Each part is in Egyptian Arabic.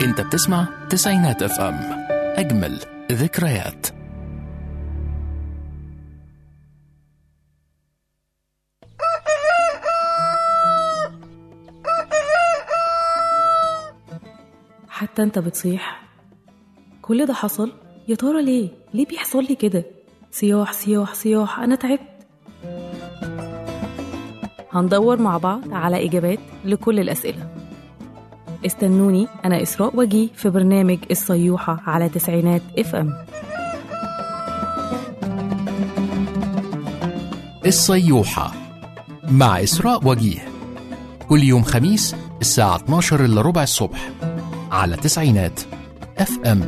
انت بتسمع تسعينات اف ام اجمل ذكريات حتى انت بتصيح كل ده حصل يا ترى ليه ليه بيحصل لي كده صياح صياح صياح انا تعبت هندور مع بعض على اجابات لكل الاسئله استنوني انا اسراء وجي في برنامج الصيوحه على تسعينات اف ام الصيوحة مع إسراء وجيه كل يوم خميس الساعة 12 إلا ربع الصبح على تسعينات اف ام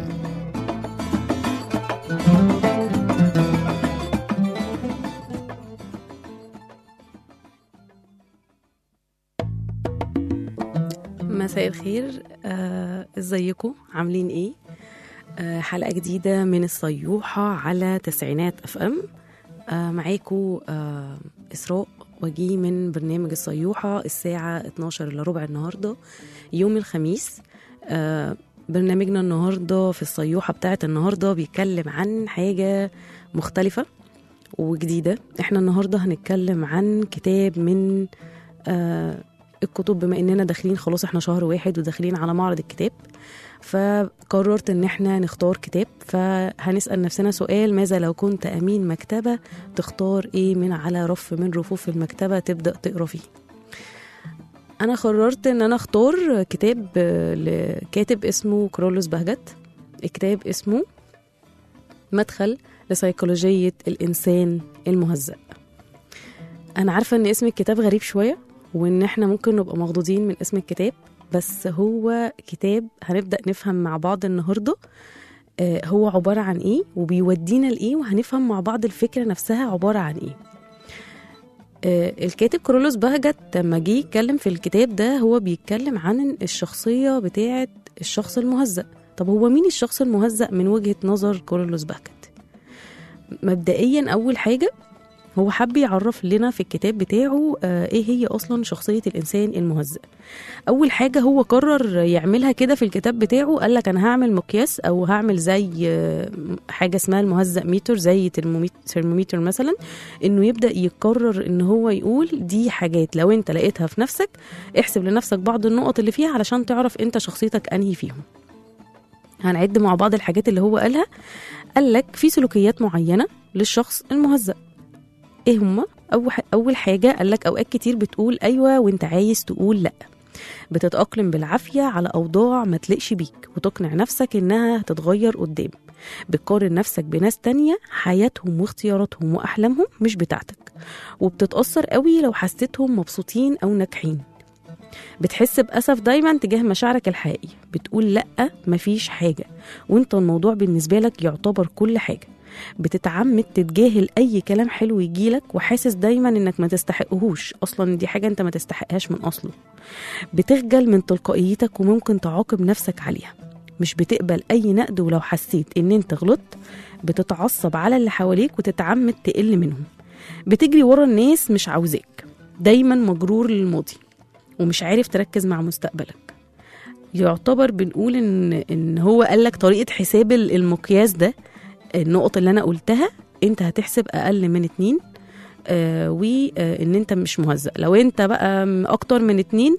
مساء الخير آه، ازيكم عاملين ايه آه، حلقه جديده من الصيوحه على تسعينات اف ام آه، معاكم آه، اسراء وجي من برنامج الصيوحه الساعه 12 الا ربع النهارده يوم الخميس آه، برنامجنا النهارده في الصيوحه بتاعت النهارده بيتكلم عن حاجه مختلفه وجديده احنا النهارده هنتكلم عن كتاب من آه الكتب بما اننا داخلين خلاص احنا شهر واحد وداخلين على معرض الكتاب فقررت ان احنا نختار كتاب فهنسال نفسنا سؤال ماذا لو كنت امين مكتبه تختار ايه من على رف من رفوف المكتبه تبدا تقرا فيه انا قررت ان انا اختار كتاب آه، لكاتب اسمه كرولوس بهجت الكتاب اسمه مدخل لسيكولوجيه الانسان المهزأ انا عارفه ان اسم الكتاب غريب شويه وان احنا ممكن نبقى مخضوضين من اسم الكتاب بس هو كتاب هنبدا نفهم مع بعض النهارده آه، هو عباره عن ايه وبيودينا لايه وهنفهم مع بعض الفكره نفسها عباره عن ايه آه، الكاتب كرولوس بهجت لما جه يتكلم في الكتاب ده هو بيتكلم عن الشخصيه بتاعه الشخص المهزأ طب هو مين الشخص المهزأ من وجهه نظر كرولوس بهجت مبدئيا اول حاجه هو حب يعرف لنا في الكتاب بتاعه آه، ايه هي اصلا شخصيه الانسان المهزأ اول حاجه هو قرر يعملها كده في الكتاب بتاعه قال لك انا هعمل مقياس او هعمل زي آه، حاجه اسمها المهزأ ميتر زي ترموميت- ترموميتر مثلا انه يبدا يقرر ان هو يقول دي حاجات لو انت لقيتها في نفسك احسب لنفسك بعض النقط اللي فيها علشان تعرف انت شخصيتك انهي فيهم هنعد مع بعض الحاجات اللي هو قالها قال لك في سلوكيات معينه للشخص المهزأ ايه هما اول اول حاجه قال لك اوقات كتير بتقول ايوه وانت عايز تقول لا بتتاقلم بالعافيه على اوضاع ما تلقش بيك وتقنع نفسك انها هتتغير قدام بتقارن نفسك بناس تانية حياتهم واختياراتهم واحلامهم مش بتاعتك وبتتاثر قوي لو حسيتهم مبسوطين او ناجحين بتحس بأسف دايما تجاه مشاعرك الحقيقية بتقول لأ مفيش حاجة وانت الموضوع بالنسبة لك يعتبر كل حاجة بتتعمد تتجاهل اي كلام حلو يجيلك وحاسس دايما انك ما تستحقهوش اصلا دي حاجه انت ما تستحقهاش من اصله بتخجل من تلقائيتك وممكن تعاقب نفسك عليها مش بتقبل اي نقد ولو حسيت ان انت غلطت بتتعصب على اللي حواليك وتتعمد تقل منهم بتجري ورا الناس مش عاوزاك دايما مجرور للماضي ومش عارف تركز مع مستقبلك يعتبر بنقول ان ان هو قال لك طريقه حساب المقياس ده النقط اللي انا قلتها انت هتحسب اقل من اتنين آه وان انت مش مهزأ لو انت بقى م- اكتر من اتنين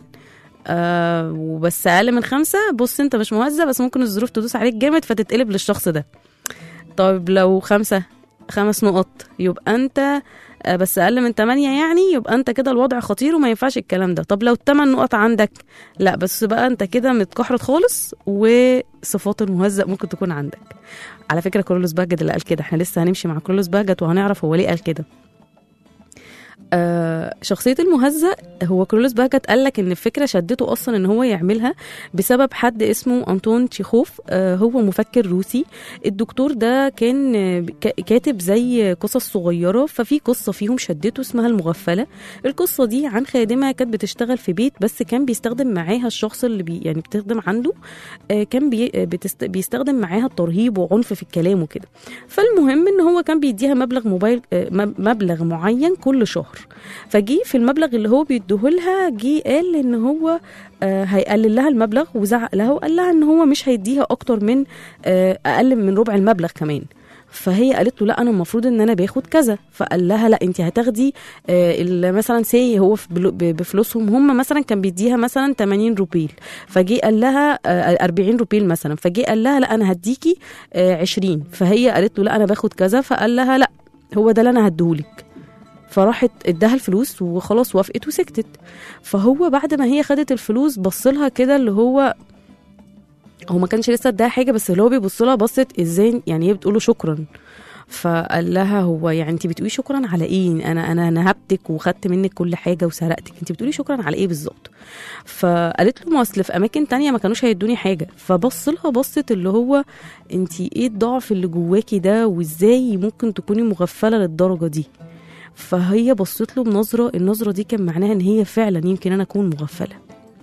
آه وبس اقل من خمسة بص انت مش مهزأ بس ممكن الظروف تدوس عليك جامد فتتقلب للشخص ده طيب لو خمسة خمس نقط يبقى انت آه، بس اقل من تمانية يعني يبقى انت كده الوضع خطير وما ينفعش الكلام ده طب لو التمن نقط عندك لا بس بقى انت كده متكحرت خالص وصفات المهزأ ممكن تكون عندك على فكره كرولوس باجت اللي قال كده احنا لسه هنمشي مع كرولوس باجت وهنعرف هو ليه قال كده آه شخصية المهزأ هو كرولوس باجت قال لك ان الفكرة شدته اصلا ان هو يعملها بسبب حد اسمه انطون تشيخوف آه هو مفكر روسي الدكتور ده كان آه، ك- كاتب زي قصص صغيرة ففي قصة فيهم شدته اسمها المغفلة القصة دي عن خادمة كانت بتشتغل في بيت بس كان بيستخدم معاها الشخص اللي بي يعني بتخدم عنده آه، كان بي آه، بتست بيستخدم معاها الترهيب وعنف في الكلام وكده فالمهم ان هو كان بيديها مبلغ موبايل آه، مب- مبلغ معين كل شهر الشهر فجي في المبلغ اللي هو بيديهولها جه قال ان هو آه، هيقلل لها المبلغ وزعق لها وقال لها ان هو مش هيديها اكتر من آه، اقل من ربع المبلغ كمان فهي قالت له لا انا المفروض ان انا باخد كذا فقال لها لا انت هتاخدي آه، ال- مثلا سي هو في بلو- ب- بفلوسهم هم مثلا كان بيديها مثلا 80 روبيل فجي قال لها آه، 40 روبيل مثلا فجي قال لها لا انا هديكي آه، 20 فهي قالت له لا انا باخد كذا فقال لها لا هو ده اللي انا هديهولك فراحت اداها الفلوس وخلاص وافقت وسكتت فهو بعد ما هي خدت الفلوس بصلها كده اللي هو هو ما كانش لسه اداها حاجه بس اللي هو بيبص لها بصت ازاي يعني هي بتقول له شكرا فقال لها هو يعني انت بتقولي شكرا على ايه انا انا نهبتك وخدت منك كل حاجه وسرقتك انت بتقولي شكرا على ايه بالظبط فقالت له ما اصل في اماكن تانية ما كانوش هيدوني حاجه فبص لها بصت اللي هو انت ايه الضعف اللي جواكي ده وازاي ممكن تكوني مغفله للدرجه دي فهي بصت له بنظره النظره دي كان معناها ان هي فعلا يمكن انا اكون مغفله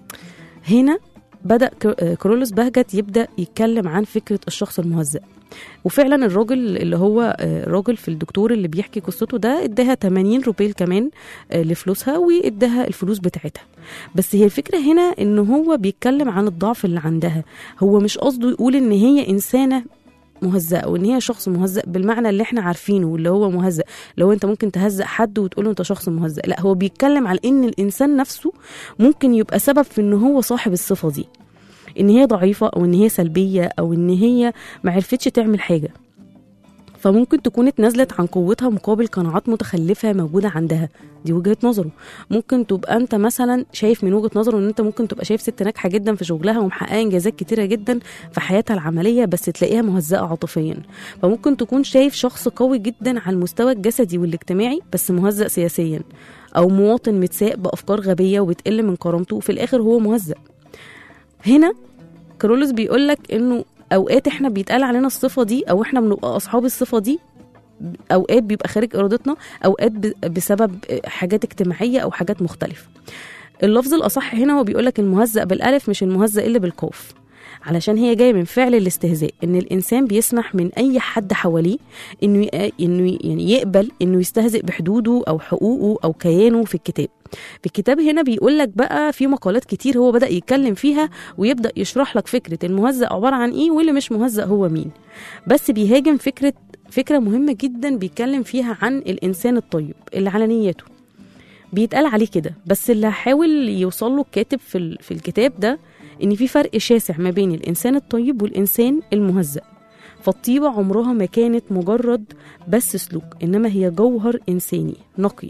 هنا بدا ك- كرولوس بهجت يبدا يتكلم عن فكره الشخص المهزأ وفعلا الراجل اللي هو آه، راجل في الدكتور اللي بيحكي قصته ده اداها 80 روبيل كمان آه، لفلوسها واداها الفلوس بتاعتها بس هي الفكره هنا ان هو بيتكلم عن الضعف اللي عندها هو مش قصده يقول ان هي انسانه مهزأة وان هي شخص مهزأ بالمعنى اللي احنا عارفينه واللي هو مهزأ لو انت ممكن تهزأ حد وتقول له انت شخص مهزأ لا هو بيتكلم على ان الانسان نفسه ممكن يبقى سبب في ان هو صاحب الصفة دي ان هي ضعيفة او ان هي سلبية او ان هي ما عرفتش تعمل حاجة فممكن تكون اتنازلت عن قوتها مقابل قناعات متخلفة موجودة عندها دي وجهة نظره ممكن تبقى انت مثلا شايف من وجهة نظره ان انت ممكن تبقى شايف ست ناجحة جدا في شغلها ومحققة انجازات كتيرة جدا في حياتها العملية بس تلاقيها مهزأة عاطفيا فممكن تكون شايف شخص قوي جدا على المستوى الجسدي والاجتماعي بس مهزأ سياسيا او مواطن متساق بافكار غبية وبتقل من كرامته وفي الاخر هو مهزأ هنا كارولوس بيقول لك انه اوقات احنا بيتقال علينا الصفه دي او احنا بنبقى اصحاب الصفه دي اوقات بيبقى خارج ارادتنا اوقات ب- بسبب حاجات اجتماعيه او حاجات مختلفه اللفظ الاصح هنا هو بيقول لك المهزأ بالالف مش المهزأ اللي بالقاف علشان هي جايه من فعل الاستهزاء ان الانسان بيسمح من اي حد حواليه انه ي- انه يعني يقبل انه يستهزئ بحدوده او حقوقه او كيانه في الكتاب في الكتاب هنا بيقول لك بقى في مقالات كتير هو بدأ يتكلم فيها ويبدأ يشرح لك فكرة المهزأ عبارة عن ايه واللي مش مهزأ هو مين بس بيهاجم فكرة فكرة مهمة جدا بيتكلم فيها عن الإنسان الطيب اللي على نيته بيتقال عليه كده بس اللي هحاول يوصل له الكاتب في, ال- في الكتاب ده إن في فرق شاسع ما بين الإنسان الطيب والإنسان المهزأ فالطيبة عمرها ما كانت مجرد بس سلوك إنما هي جوهر إنساني نقي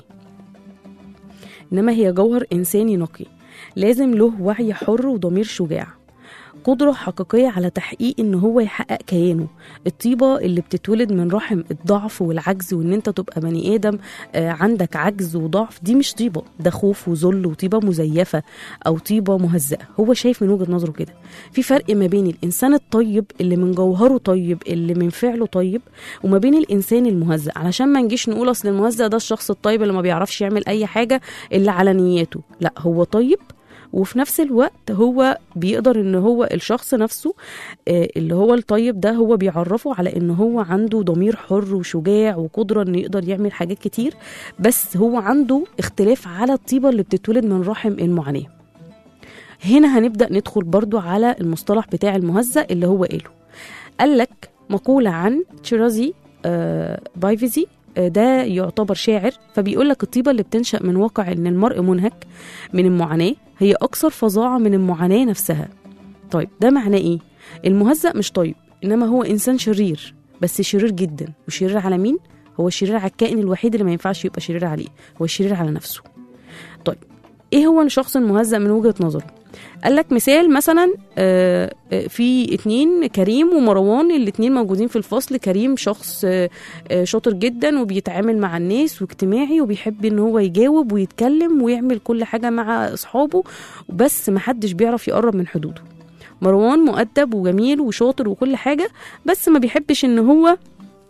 إنما هي جوهر إنساني نقي لازم له وعي حر وضمير شجاع قدرة حقيقية على تحقيق إن هو يحقق كيانه الطيبة اللي بتتولد من رحم الضعف والعجز وإن أنت تبقى بني آدم آه، عندك عجز وضعف دي مش طيبة ده خوف وذل وطيبة مزيفة أو طيبة مهزأة هو شايف من وجهة نظره كده في فرق ما بين الإنسان الطيب اللي من جوهره طيب اللي من فعله طيب وما بين الإنسان المهزأ علشان ما نجيش نقول أصل المهزأ ده الشخص الطيب اللي ما بيعرفش يعمل أي حاجة إلا على نياته لا هو طيب وفي نفس الوقت هو بيقدر ان هو الشخص نفسه آه، اللي هو الطيب ده هو بيعرفه على ان هو عنده ضمير حر وشجاع وقدرة انه يقدر يعمل حاجات كتير بس هو عنده اختلاف على الطيبة اللي بتتولد من رحم المعاناة هنا هنبدأ ندخل برضو على المصطلح بتاع المهزأ اللي هو قاله قال لك مقولة عن تشيرازي آه بايفيزي آه، ده يعتبر شاعر فبيقول لك الطيبة اللي بتنشأ من واقع ان المرء منهك من المعاناة هي أكثر فظاعة من المعاناة نفسها طيب ده معناه إيه؟ المهزأ مش طيب إنما هو إنسان شرير بس شرير جدا وشرير على مين؟ هو شرير على الكائن الوحيد اللي ما ينفعش يبقى شرير عليه هو شرير على نفسه طيب إيه هو الشخص المهزأ من وجهة نظره؟ قال لك مثال مثلا آه، آه، في اتنين كريم ومروان الاتنين موجودين في الفصل كريم شخص آه، آه، شاطر جدا وبيتعامل مع الناس واجتماعي وبيحب ان هو يجاوب ويتكلم ويعمل كل حاجة مع اصحابه بس محدش بيعرف يقرب من حدوده مروان مؤدب وجميل وشاطر وكل حاجة بس ما بيحبش ان هو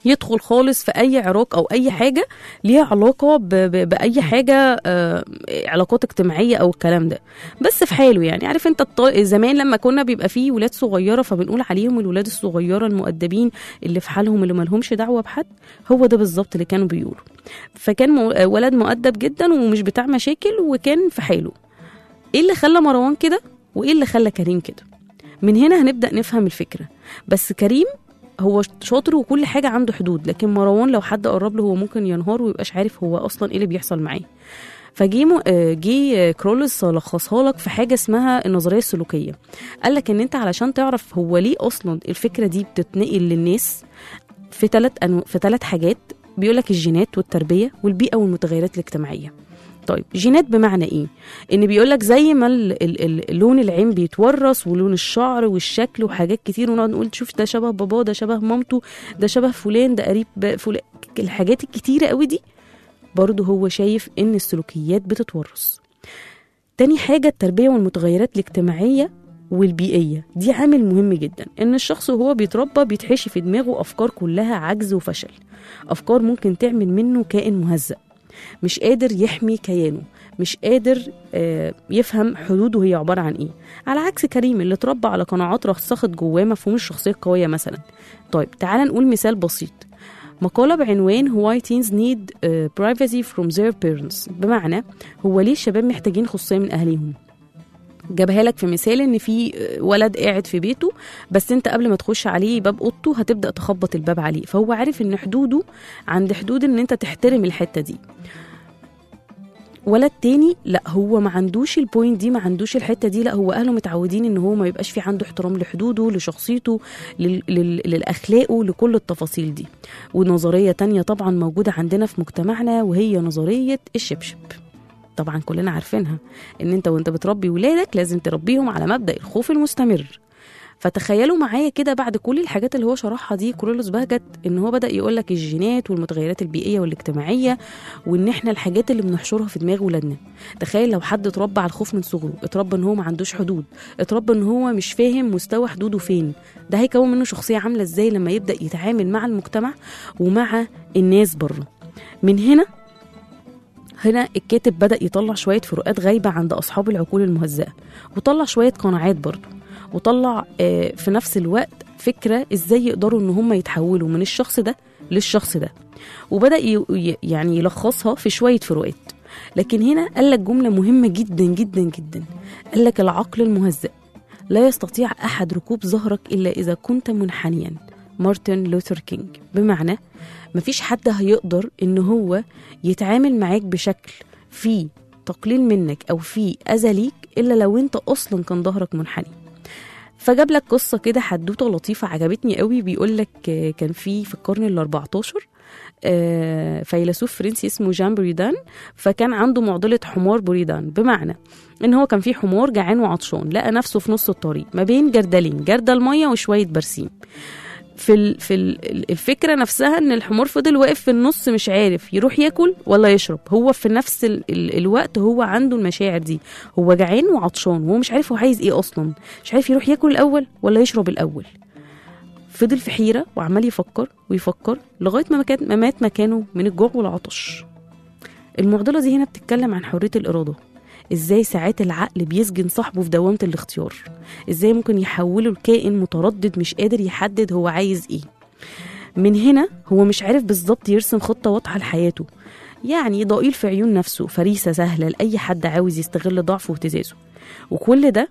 يدخل خالص في اي عراق او اي حاجه ليها علاقه ب... ب... باي حاجه آه... علاقات اجتماعيه او الكلام ده بس في حاله يعني عارف انت الط... زمان لما كنا بيبقى فيه ولاد صغيره فبنقول عليهم الولاد الصغيره المؤدبين اللي في حالهم اللي مالهمش دعوه بحد هو ده بالظبط اللي كانوا بيقولوا فكان م... ولد مؤدب جدا ومش بتاع مشاكل وكان في حاله ايه اللي خلى مروان كده وايه اللي خلى كريم كده من هنا هنبدا نفهم الفكره بس كريم هو شاطر وكل حاجه عنده حدود لكن مروان لو حد قرب له هو ممكن ينهار ويبقاش عارف هو اصلا ايه اللي بيحصل معاه فجي م- آه، جه آه، كرولس لخصها لك في حاجه اسمها النظريه السلوكيه قال لك ان انت علشان تعرف هو ليه اصلا الفكره دي بتتنقل للناس في ثلاث أنو... في ثلاث حاجات بيقول لك الجينات والتربيه والبيئه والمتغيرات الاجتماعيه طيب جينات بمعنى ايه ان بيقول لك زي ما ال- ال- ال- لون العين بيتورث ولون الشعر والشكل وحاجات كتير ونقعد نقول شوف ده شبه باباه ده شبه مامته ده شبه فلان ده قريب فلان الحاجات الكتيره قوي دي برضه هو شايف ان السلوكيات بتتورث تاني حاجه التربيه والمتغيرات الاجتماعيه والبيئيه دي عامل مهم جدا ان الشخص وهو بيتربى بيتحشي في دماغه افكار كلها عجز وفشل افكار ممكن تعمل منه كائن مهزأ مش قادر يحمي كيانه مش قادر آه، يفهم حدوده هي عبارة عن ايه على عكس كريم اللي اتربى على قناعات رسخت جواه مفهوم الشخصية القوية مثلا طيب تعال نقول مثال بسيط مقالة بعنوان Why Teens Need uh, Privacy from Their Parents بمعنى هو ليه الشباب محتاجين خصوصية من أهاليهم جابها لك في مثال ان في آه، ولد قاعد في بيته بس انت قبل ما تخش عليه باب اوضته هتبدا تخبط الباب عليه فهو عارف ان حدوده عند حدود ان انت تحترم الحته دي ولد تاني لا هو ما عندوش البوينت دي ما عندوش الحته دي لا هو اهله متعودين ان هو ما يبقاش في عنده احترام لحدوده لشخصيته لل... لل... للاخلاقه لكل التفاصيل دي ونظريه تانية طبعا موجوده عندنا في مجتمعنا وهي نظريه الشبشب طبعا كلنا عارفينها ان انت وانت بتربي ولادك لازم تربيهم على مبدا الخوف المستمر فتخيلوا معايا كده بعد كل الحاجات اللي هو شرحها دي كوريلوس بهجت ان هو بدا يقول لك الجينات والمتغيرات البيئيه والاجتماعيه وان احنا الحاجات اللي بنحشرها في دماغ ولادنا تخيل لو حد اتربى على الخوف من صغره اتربى ان هو ما عندوش حدود اتربى ان هو مش فاهم مستوى حدوده فين ده هيكون منه شخصيه عامله ازاي لما يبدا يتعامل مع المجتمع ومع الناس بره من هنا هنا الكاتب بدأ يطلع شوية فروقات غايبة عند أصحاب العقول المهزأة وطلع شوية قناعات برضه وطلع آه، في نفس الوقت فكرة ازاي يقدروا ان هم يتحولوا من الشخص ده للشخص ده وبدأ ي- ي- يعني يلخصها في شوية فروقات لكن هنا قال لك جملة مهمة جدا جدا جدا قال لك العقل المهزأ لا يستطيع أحد ركوب ظهرك إلا إذا كنت منحنيا مارتن لوثر كينج بمعنى مفيش حد هيقدر إن هو يتعامل معاك بشكل فيه تقليل منك أو فيه أذى ليك إلا لو أنت أصلا كان ظهرك منحني فجاب لك قصة كده حدوتة لطيفة عجبتني قوي بيقول لك آه، كان في في القرن ال 14 آه، فيلسوف فرنسي اسمه جان بريدان فكان عنده معضلة حمار بريدان بمعنى ان هو كان في حمار جعان وعطشان لقى نفسه في نص الطريق ما بين جردلين جردل ميه وشوية برسيم في ال- في ال- الفكره نفسها ان الحمار فضل واقف في النص مش عارف يروح ياكل ولا يشرب هو في نفس ال ال الوقت هو عنده المشاعر دي هو جعان وعطشان وهو مش عارف هو عايز ايه اصلا مش عارف يروح ياكل الاول ولا يشرب الاول فضل في حيره وعمال يفكر ويفكر لغايه ما مكان ما مات مكانه من الجوع والعطش المعضله دي هنا بتتكلم عن حريه الاراده ازاي ساعات العقل بيسجن صاحبه في دوامه الاختيار ازاي ممكن يحوله لكائن متردد مش قادر يحدد هو عايز ايه من هنا هو مش عارف بالظبط يرسم خطه واضحه لحياته يعني ضئيل في عيون نفسه فريسه سهله لاي حد عاوز يستغل ضعفه واهتزازه وكل ده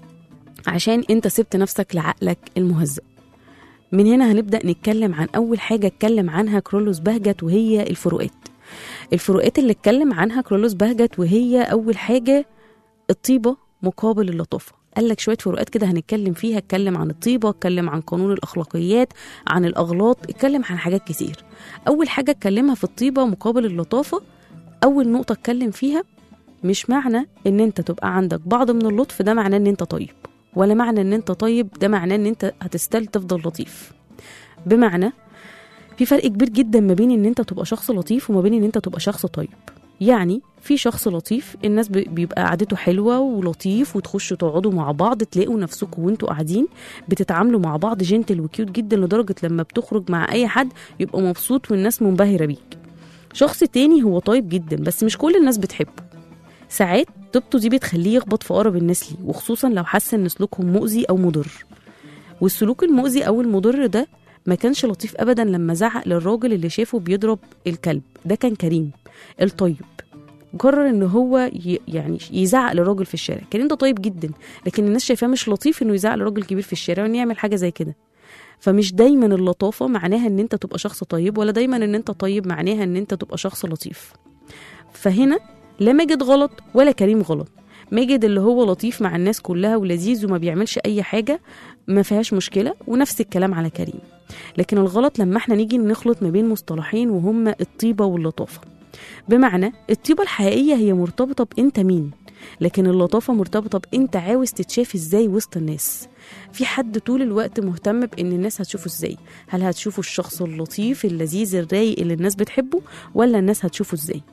عشان انت سبت نفسك لعقلك المهزأ من هنا هنبدأ نتكلم عن أول حاجة اتكلم عنها كرولوس بهجت وهي الفروقات الفروقات اللي اتكلم عنها كرولوس بهجت وهي أول حاجة الطيبة مقابل اللطافة قال لك شوية فروقات كده هنتكلم فيها اتكلم عن الطيبة اتكلم عن قانون الأخلاقيات عن الأغلاط اتكلم عن حاجات كتير أول حاجة اتكلمها في الطيبة مقابل اللطافة أول نقطة اتكلم فيها مش معنى ان انت تبقى عندك بعض من اللطف ده معناه ان انت طيب ولا معنى ان انت طيب ده معناه ان انت هتستل تفضل لطيف بمعنى في فرق كبير جدا ما بين ان انت تبقى شخص لطيف وما بين ان انت تبقى شخص طيب يعني في شخص لطيف الناس بي- بيبقى قعدته حلوة ولطيف وتخشوا تقعدوا مع بعض تلاقوا نفسكم وانتوا قاعدين بتتعاملوا مع بعض جنتل وكيوت جدا لدرجة لما بتخرج مع أي حد يبقى مبسوط والناس منبهرة بيك شخص تاني هو طيب جدا بس مش كل الناس بتحبه ساعات طيبته دي بتخليه يخبط في أقرب الناس ليه وخصوصا لو حس إن سلوكهم مؤذي أو مضر والسلوك المؤذي أو المضر ده ما كانش لطيف أبدا لما زعق للراجل اللي شافه بيضرب الكلب ده كان كريم الطيب قرر ان هو ي... يعني يزعق للراجل في الشارع كريم ده طيب جدا لكن الناس شايفاه مش لطيف انه يزعق لراجل كبير في الشارع وانه يعمل حاجه زي كده فمش دايما اللطافه معناها ان انت تبقى شخص طيب ولا دايما ان انت طيب معناها ان انت تبقى شخص لطيف فهنا لا ماجد غلط ولا كريم غلط ماجد اللي هو لطيف مع الناس كلها ولذيذ وما بيعملش اي حاجه ما فيهاش مشكله ونفس الكلام على كريم لكن الغلط لما احنا نيجي نخلط ما بين مصطلحين وهما الطيبه واللطافه بمعنى الطيبه الحقيقيه هي مرتبطه بانت مين لكن اللطافه مرتبطه بانت عاوز تتشاف ازاي وسط الناس في حد طول الوقت مهتم بان الناس هتشوفه ازاي هل هتشوفوا الشخص اللطيف اللذيذ الرايق اللي الناس بتحبه ولا الناس هتشوفه ازاي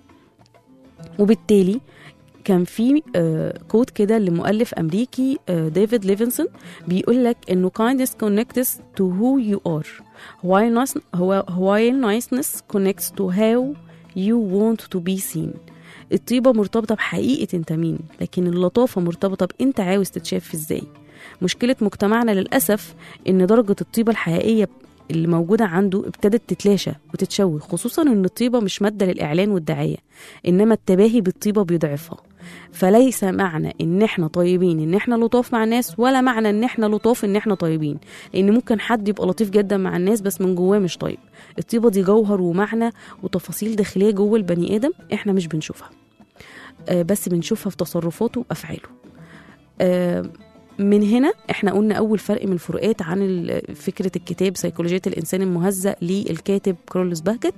وبالتالي كان في آه، كود كده لمؤلف امريكي آه، ديفيد ليفنسون بيقول لك انه kindness connects to who you are while nice- هو- while niceness connects to how you want to be seen الطيبة مرتبطة بحقيقة انت مين لكن اللطافة مرتبطة بانت عاوز تتشاف ازاي مشكلة مجتمعنا للأسف ان درجة الطيبة الحقيقية اللي موجودة عنده ابتدت تتلاشى وتتشوه خصوصا ان الطيبة مش مادة للإعلان والدعاية إنما التباهي بالطيبة بيضعفها فليس معنى ان احنا طيبين ان احنا لطاف مع الناس ولا معنى ان احنا لطاف ان احنا طيبين لان ممكن حد يبقى لطيف جدا مع الناس بس من جواه مش طيب الطيبه دي جوهر ومعنى وتفاصيل داخليه جوه البني ادم احنا مش بنشوفها آه بس بنشوفها في تصرفاته وافعاله آه من هنا احنا قلنا اول فرق من الفروقات عن ال- فكره الكتاب سيكولوجيه الانسان المهزأ للكاتب كارلوس باهكت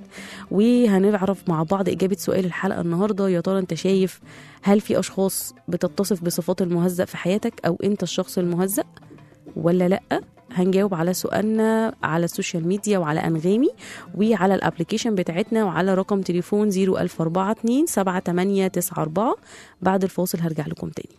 وهنعرف مع بعض اجابه سؤال الحلقه النهارده يا ترى انت شايف هل في اشخاص بتتصف بصفات المهزأ في حياتك او انت الشخص المهزأ ولا لا هنجاوب على سؤالنا على السوشيال ميديا وعلى انغامي وعلى الابلكيشن بتاعتنا وعلى رقم تليفون 01042 7894 بعد الفاصل هرجع لكم تاني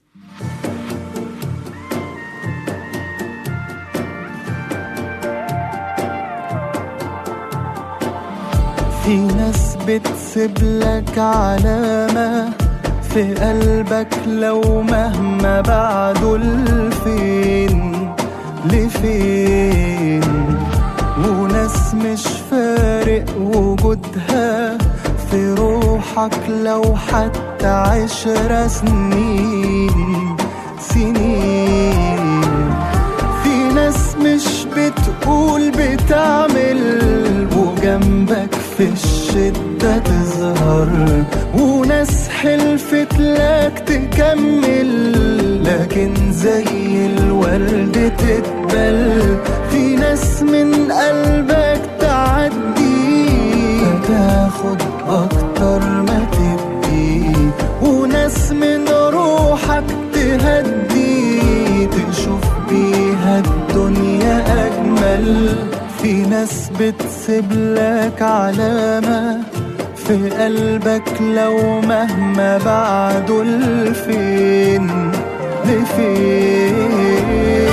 في ناس بتسيب لك علامة في قلبك لو مهما بعدوا لفين لفين وناس مش فارق وجودها في روحك لو حتى عشر سنين سنين في ناس مش بتقول بتعمل وجنبك في الشدة تظهر وناس حلفت لك تكمل لكن زي الورد تتبل في ناس من قلبك تعدي فتاخد أكتر ما تدي وناس من روحك تهدي تشوف بيها الدنيا أجمل في ناس بتسيب لك علامة في قلبك لو مهما بعدوا لفين لفين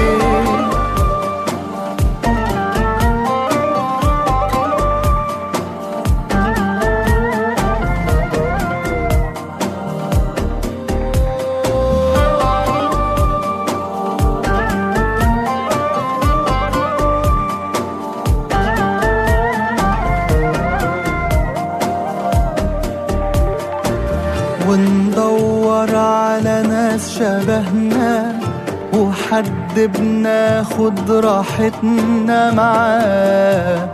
وندور على ناس شبهنا وحد بناخد راحتنا معاه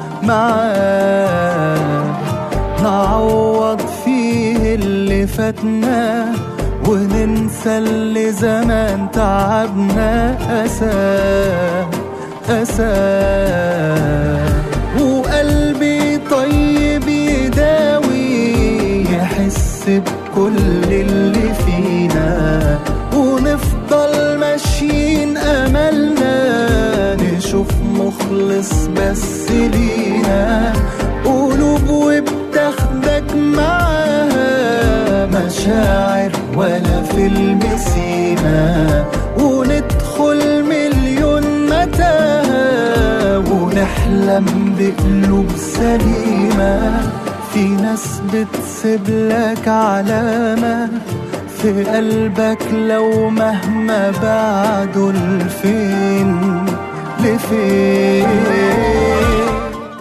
معاه نعوض فيه اللي فاتنا وننسى اللي زمان تعبنا أساه أساه وقلبي طيب يداوي يحس بكل اللي فينا ونفضل ماشيين أملنا نشوف مخلص بس لينا قلوب وبتاخدك معاها فينا وندخل مليون متاهة ونحلم بقلوب سليمة في ناس بتسيب لك علامة في قلبك لو مهما بعدوا لفين لفين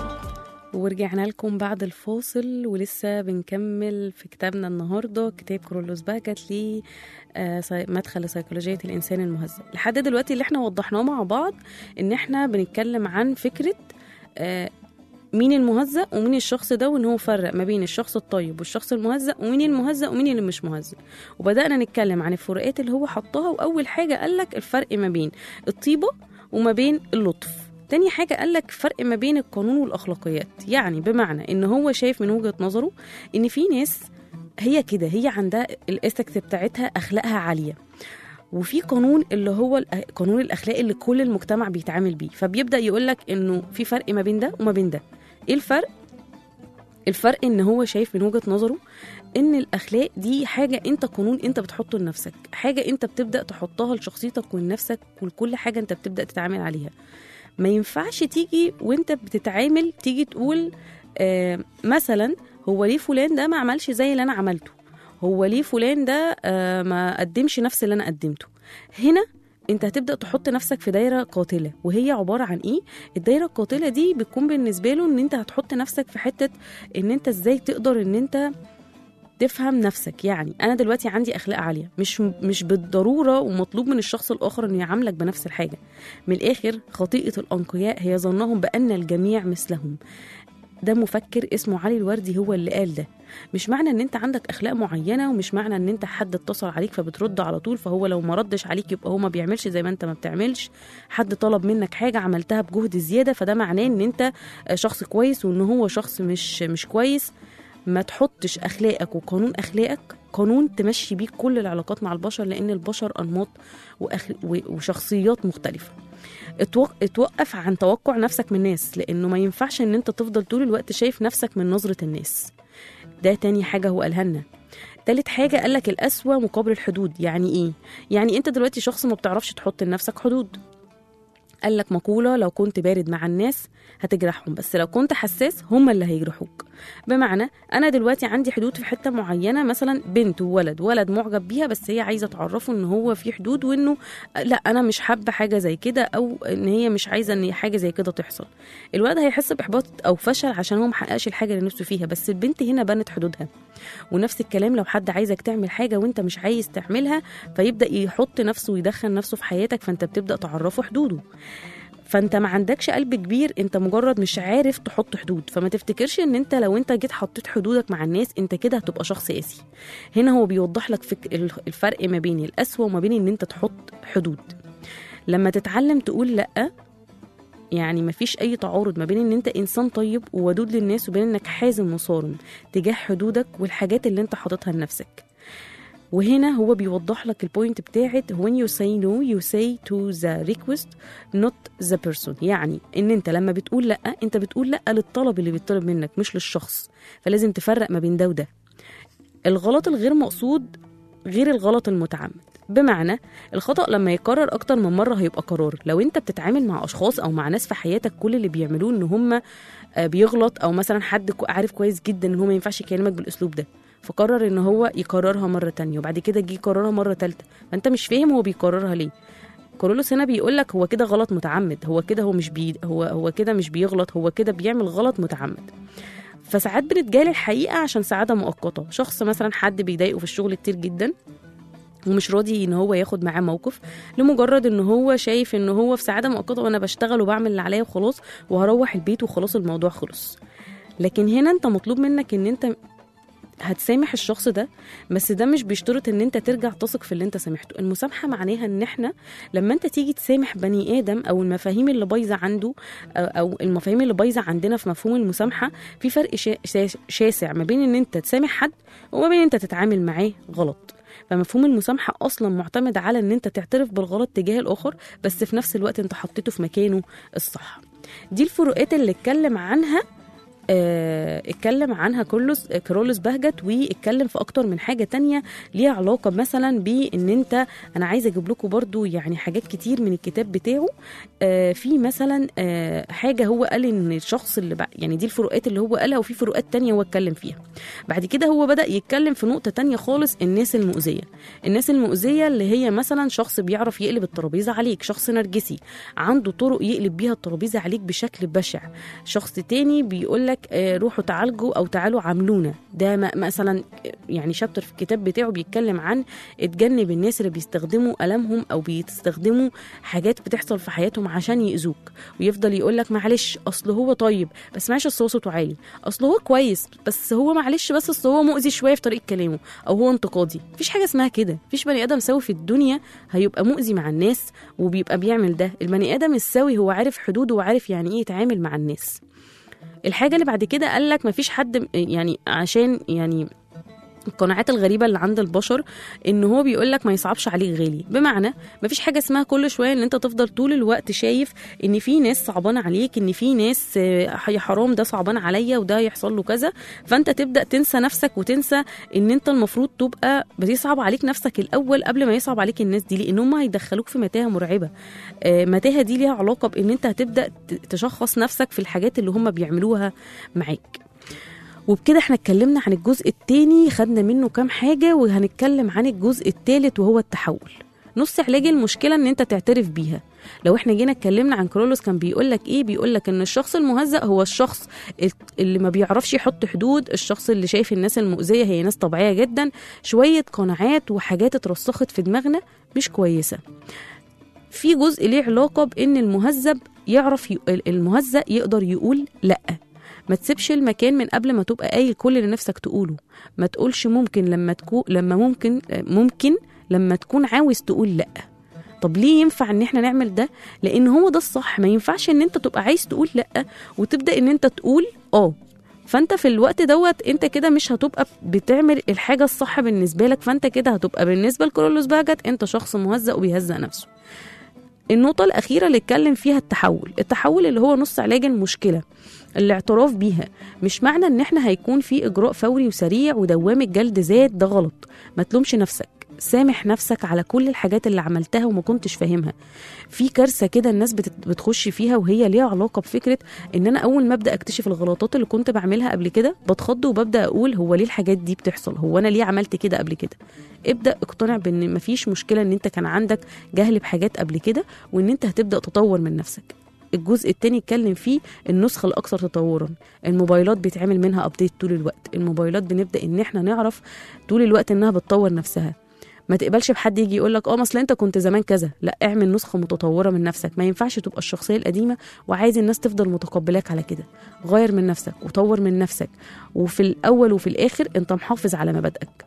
ورجعنا لكم بعد الفاصل ولسه بنكمل في كتابنا النهارده كتاب كرولوس باكت لي آه، سي- مدخل لسيكولوجية الإنسان المهذب لحد دلوقتي اللي احنا وضحناه مع بعض إن احنا بنتكلم عن فكرة آه، مين المهزأ ومين الشخص ده وإن هو فرق ما بين الشخص الطيب والشخص المهزأ ومين المهزأ ومين اللي مش مهزأ وبدأنا نتكلم عن الفروقات اللي هو حطها وأول حاجة قالك الفرق ما بين الطيبة وما بين اللطف تاني حاجة قالك فرق ما بين القانون والأخلاقيات يعني بمعنى إن هو شايف من وجهة نظره إن في ناس هي كده هي عندها الاستكت بتاعتها أخلاقها عالية وفي قانون اللي هو الأ- قانون الاخلاق اللي كل المجتمع بيتعامل بيه فبيبدا يقول لك انه في فرق ما بين ده وما بين ده ايه الفرق الفرق ان هو شايف من وجهه نظره ان الاخلاق دي حاجه انت قانون انت بتحطه لنفسك حاجه انت بتبدا تحطها لشخصيتك ولنفسك ولكل حاجه انت بتبدا تتعامل عليها ما ينفعش تيجي وانت بتتعامل تيجي تقول آه مثلا هو ليه فلان ده ما عملش زي اللي انا عملته هو ليه فلان ده آه ما قدمش نفس اللي انا قدمته هنا انت هتبدا تحط نفسك في دايره قاتله وهي عباره عن ايه الدايره القاتله دي بتكون بالنسبه له ان انت هتحط نفسك في حته ان انت ازاي تقدر ان انت تفهم نفسك يعني انا دلوقتي عندي اخلاق عاليه مش مش بالضروره ومطلوب من الشخص الاخر انه يعاملك بنفس الحاجه من الاخر خطيئه الانقياء هي ظنهم بان الجميع مثلهم ده مفكر اسمه علي الوردي هو اللي قال ده مش معنى ان انت عندك اخلاق معينه ومش معنى ان انت حد اتصل عليك فبترد على طول فهو لو ما ردش عليك يبقى هو ما بيعملش زي ما انت ما بتعملش حد طلب منك حاجه عملتها بجهد زياده فده معناه ان انت شخص كويس وان هو شخص مش مش كويس ما تحطش اخلاقك وقانون اخلاقك قانون تمشي بيه كل العلاقات مع البشر لان البشر انماط وأخ... و- وشخصيات مختلفه اتوق... اتوقف عن توقع نفسك من الناس لانه ما ينفعش ان انت تفضل طول الوقت شايف نفسك من نظره الناس ده تاني حاجه هو قالها لنا تالت حاجة قالك القسوة مقابل الحدود يعني ايه؟ يعني انت دلوقتي شخص ما بتعرفش تحط لنفسك حدود قال لك مقولة لو كنت بارد مع الناس هتجرحهم بس لو كنت حساس هم اللي هيجرحوك بمعنى انا دلوقتي عندي حدود في حته معينه مثلا بنت وولد ولد معجب بيها بس هي عايزه تعرفه ان هو في حدود وانه لا انا مش حابه حاجه زي كده او ان هي مش عايزه ان حاجه زي كده تحصل الولد هيحس باحباط او فشل عشان هو محققش الحاجه اللي نفسه فيها بس البنت هنا بنت حدودها ونفس الكلام لو حد عايزك تعمل حاجه وانت مش عايز تعملها فيبدا يحط نفسه ويدخل نفسه في حياتك فانت بتبدا تعرفه حدوده فانت ما عندكش قلب كبير انت مجرد مش عارف تحط حدود فما تفتكرش ان انت لو انت جيت حطيت حدودك مع الناس انت كده هتبقى شخص قاسي هنا هو بيوضح لك فك... الفرق ما بين القسوه وما بين ان انت تحط حدود لما تتعلم تقول لا يعني مفيش اي تعارض ما بين ان انت انسان طيب وودود للناس وبين انك حازم وصارم تجاه حدودك والحاجات اللي انت حاططها لنفسك وهنا هو بيوضح لك البوينت بتاعت when you say no you say to the request not the person يعني ان انت لما بتقول لا انت بتقول لا للطلب اللي بيطلب منك مش للشخص فلازم تفرق ما بين ده وده الغلط الغير مقصود غير الغلط المتعمد بمعنى الخطأ لما يكرر أكتر من مرة هيبقى قرار لو أنت بتتعامل مع أشخاص أو مع ناس في حياتك كل اللي بيعملوه إن هم بيغلط أو مثلا حد عارف كويس جدا إن هو ما ينفعش يكلمك بالأسلوب ده فقرر ان هو يكررها مره تانية وبعد كده جه يكررها مره تالتة فانت مش فاهم هو بيكررها ليه كورولوس هنا بيقول لك هو كده غلط متعمد هو كده هو مش بي هو هو كده مش بيغلط هو كده بيعمل غلط متعمد فساعات بنتجاهل الحقيقه عشان سعاده مؤقته شخص مثلا حد بيضايقه في الشغل كتير جدا ومش راضي ان هو ياخد معاه موقف لمجرد ان هو شايف ان هو في سعاده مؤقته وانا بشتغل وبعمل اللي عليا وخلاص وهروح البيت وخلاص الموضوع خلص لكن هنا انت مطلوب منك ان انت هتسامح الشخص ده بس ده مش بيشترط ان انت ترجع تثق في اللي انت سامحته المسامحه معناها ان احنا لما انت تيجي تسامح بني ادم او المفاهيم اللي بايظه عنده او المفاهيم اللي بايظه عندنا في مفهوم المسامحه في فرق شاسع ما بين ان انت تسامح حد وما بين ان انت تتعامل معاه غلط فمفهوم المسامحة أصلا معتمد على إن أنت تعترف بالغلط تجاه الآخر بس في نفس الوقت أنت حطيته في مكانه الصح دي الفروقات اللي اتكلم عنها آه اتكلم عنها كرولوس كرولوس بهجت واتكلم في اكتر من حاجه تانية ليها علاقه مثلا بان انت انا عايزه اجيب لكم برضو يعني حاجات كتير من الكتاب بتاعه آه في مثلا آه حاجه هو قال ان الشخص اللي بع- يعني دي الفروقات اللي هو قالها وفي فروقات تانية هو اتكلم فيها بعد كده هو بدا يتكلم في نقطه تانية خالص الناس المؤذيه الناس المؤذيه اللي هي مثلا شخص بيعرف يقلب الترابيزه عليك شخص نرجسي عنده طرق يقلب بيها الترابيزه عليك بشكل بشع شخص تاني بيقول لك روحوا تعالجوا او تعالوا عاملونا ده م- مثلا يعني شابتر في الكتاب بتاعه بيتكلم عن اتجنب الناس اللي بيستخدموا ألمهم او بيستخدموا حاجات بتحصل في حياتهم عشان يأذوك ويفضل يقول لك معلش اصل هو طيب بس معلش اصل هو صوته عالي اصل هو كويس بس هو معلش بس اصل هو مؤذي شويه في طريقه كلامه او هو انتقادي مفيش حاجه اسمها كده مفيش بني ادم سوي في الدنيا هيبقى مؤذي مع الناس وبيبقى بيعمل ده البني ادم السوي هو عارف حدوده وعارف يعني ايه يتعامل مع الناس الحاجه اللي بعد كده قال لك مفيش حد يعني عشان يعني القناعات الغريبه اللي عند البشر ان هو بيقول لك ما يصعبش عليك غالي بمعنى ما فيش حاجه اسمها كل شويه ان انت تفضل طول الوقت شايف ان في ناس صعبانه عليك ان في ناس آه، يا حرام ده صعبان عليا وده يحصل له كذا فانت تبدا تنسى نفسك وتنسى ان انت المفروض تبقى بتصعب عليك نفسك الاول قبل ما يصعب عليك الناس دي لان هم هيدخلوك في متاهه مرعبه آه، متاهه دي ليها علاقه بان انت هتبدا ت- تشخص نفسك في الحاجات اللي هم بيعملوها معاك وبكده احنا اتكلمنا عن الجزء التاني خدنا منه كام حاجة وهنتكلم عن الجزء التالت وهو التحول نص علاج المشكلة ان انت تعترف بيها لو احنا جينا اتكلمنا عن كرولوس كان بيقول لك ايه بيقول لك ان الشخص المهزأ هو الشخص اللي ما بيعرفش يحط حدود الشخص اللي شايف الناس المؤذية هي ناس طبيعية جدا شوية قناعات وحاجات اترسخت في دماغنا مش كويسة في جزء ليه علاقة بان المهذب يعرف ي... المهزأ يقدر يقول لأ ما تسيبش المكان من قبل ما تبقى قايل كل اللي نفسك تقوله ما تقولش ممكن لما تكون لما ممكن ممكن لما تكون عاوز تقول لا طب ليه ينفع ان احنا نعمل ده لان هو ده الصح ما ينفعش ان انت تبقى عايز تقول لا وتبدا ان انت تقول اه فانت في الوقت دوت انت كده مش هتبقى بتعمل الحاجه الصح بالنسبه لك فانت كده هتبقى بالنسبه لكرولوس باجت انت شخص مهزأ وبيهزأ نفسه النقطة الأخيرة اللي اتكلم فيها التحول التحول اللي هو نص علاج المشكلة الاعتراف بيها مش معنى ان احنا هيكون في اجراء فوري وسريع ودوامة جلد ذات ده غلط ما تلومش نفسك سامح نفسك على كل الحاجات اللي عملتها وما كنتش فاهمها في كارثه كده الناس بتت- بتخش فيها وهي ليها علاقه بفكره ان انا اول ما ابدا اكتشف الغلطات اللي كنت بعملها قبل كده بتخض وببدا اقول هو ليه الحاجات دي بتحصل هو انا ليه عملت كده قبل كده ابدا اقتنع بان مفيش مشكله ان انت كان عندك جهل بحاجات قبل كده وان انت هتبدا تطور من نفسك الجزء التاني اتكلم فيه النسخة الأكثر تطورا الموبايلات بيتعمل منها أبديت طول الوقت الموبايلات بنبدأ إن احنا نعرف طول الوقت إنها بتطور نفسها ما تقبلش بحد يجي يقول لك اه اصل انت كنت زمان كذا لا اعمل نسخه متطوره من نفسك ما ينفعش تبقى الشخصيه القديمه وعايز الناس تفضل متقبلاك على كده غير من نفسك وطور من نفسك وفي الاول وفي الاخر انت محافظ على مبادئك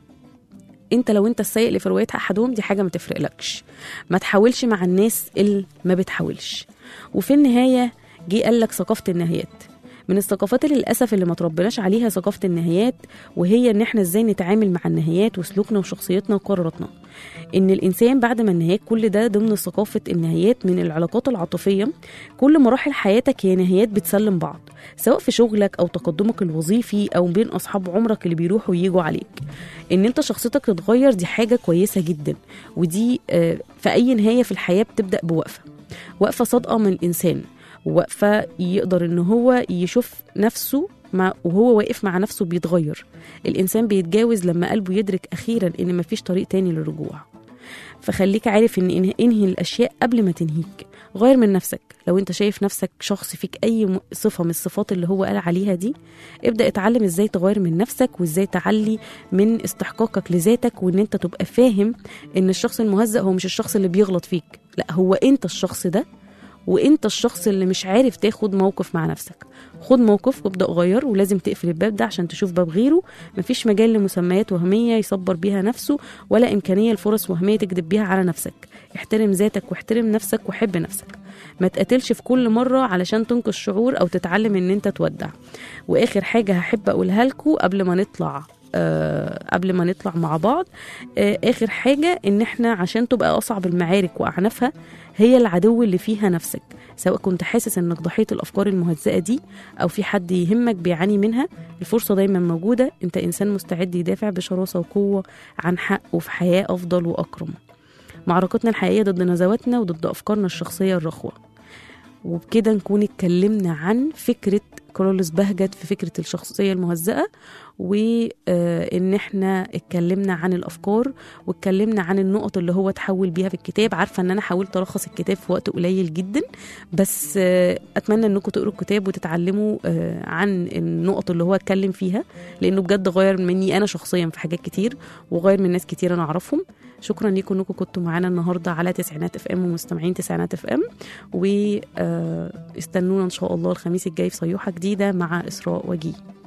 انت لو انت السيء اللي في روايه احدهم دي حاجه ما تفرقلكش ما تحاولش مع الناس اللي ما بتحاولش وفي النهايه جه قال لك ثقافه النهايات من الثقافات اللي للاسف اللي ما تربناش عليها ثقافه النهايات وهي ان احنا ازاي نتعامل مع النهايات وسلوكنا وشخصيتنا وقراراتنا ان الانسان بعد ما النهايات كل ده ضمن ثقافه النهايات من العلاقات العاطفيه كل مراحل حياتك هي نهايات بتسلم بعض سواء في شغلك او تقدمك الوظيفي او بين اصحاب عمرك اللي بيروحوا ويجوا عليك ان انت شخصيتك تتغير دي حاجه كويسه جدا ودي آه، في اي نهايه في الحياه بتبدا بوقفه وقفه صادقه من الانسان وقفه يقدر ان هو يشوف نفسه مع وهو واقف مع نفسه بيتغير الانسان بيتجاوز لما قلبه يدرك اخيرا ان مفيش طريق تاني للرجوع فخليك عارف ان إن- انهي الاشياء قبل ما تنهيك غير من نفسك لو انت شايف نفسك شخص فيك اي م- صفه من الصفات اللي هو قال عليها دي ابدا اتعلم ازاي تغير من نفسك وازاي تعلي من استحقاقك لذاتك وان انت تبقى فاهم ان الشخص المهزأ هو مش الشخص اللي بيغلط فيك لا هو انت الشخص ده وانت الشخص اللي مش عارف تاخد موقف مع نفسك خد موقف وابدا غير ولازم تقفل الباب ده عشان تشوف باب غيره مفيش مجال لمسميات وهميه يصبر بيها نفسه ولا امكانيه لفرص وهميه تكذب بيها على نفسك احترم ذاتك واحترم نفسك وحب نفسك ما تقاتلش في كل مره علشان تنقذ شعور او تتعلم ان انت تودع واخر حاجه هحب اقولها لكم قبل ما نطلع آه قبل ما نطلع مع بعض آه اخر حاجه ان احنا عشان تبقى اصعب المعارك واعنفها هي العدو اللي فيها نفسك سواء كنت حاسس انك ضحيه الافكار المهزئه دي او في حد يهمك بيعاني منها الفرصه دايما موجوده انت انسان مستعد يدافع بشراسه وقوه عن حقه في حياه افضل واكرم معركتنا الحقيقيه ضد نزواتنا وضد افكارنا الشخصيه الرخوه وبكده نكون اتكلمنا عن فكرة كارلوس بهجت في فكرة الشخصية المهزأة وإن احنا اتكلمنا عن الأفكار واتكلمنا عن النقط اللي هو تحول بيها في الكتاب عارفة إن أنا حاولت ألخص الكتاب في وقت قليل جدا بس آه، أتمنى إنكم تقروا الكتاب وتتعلموا آه، عن النقط اللي هو اتكلم فيها لأنه بجد غير مني أنا شخصيا في حاجات كتير وغير من ناس كتير أنا أعرفهم شكرا لكم انكم كنتوا معانا النهارده على تسعينات اف ام ومستمعين تسعينات اف ام واستنونا ان شاء الله الخميس الجاي في صيوحه جديده مع اسراء وجيه